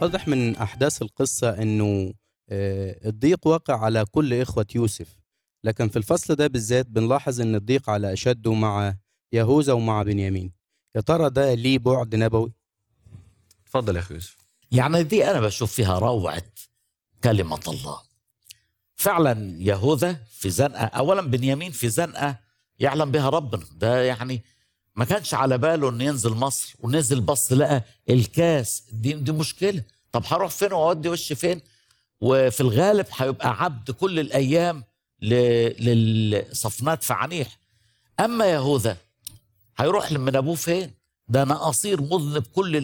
واضح من أحداث القصة إنه آه، الضيق واقع على كل إخوة يوسف لكن في الفصل ده بالذات بنلاحظ إن الضيق على أشده مع يهوذا ومع بنيامين يا ترى ده ليه بعد نبوي؟ اتفضل يا اخي يوسف يعني دي أنا بشوف فيها روعة كلمة الله فعلا يهوذا في زنقة أولا بنيامين في زنقة يعلم بها ربنا ده يعني ما كانش على باله انه ينزل مصر ونزل بص لقى الكاس دي دي مشكله طب هروح فين واودي وشي فين وفي الغالب هيبقى عبد كل الايام ل- للصفنات في عنيح اما يهوذا هيروح من ابوه فين ده انا اصير مذنب كل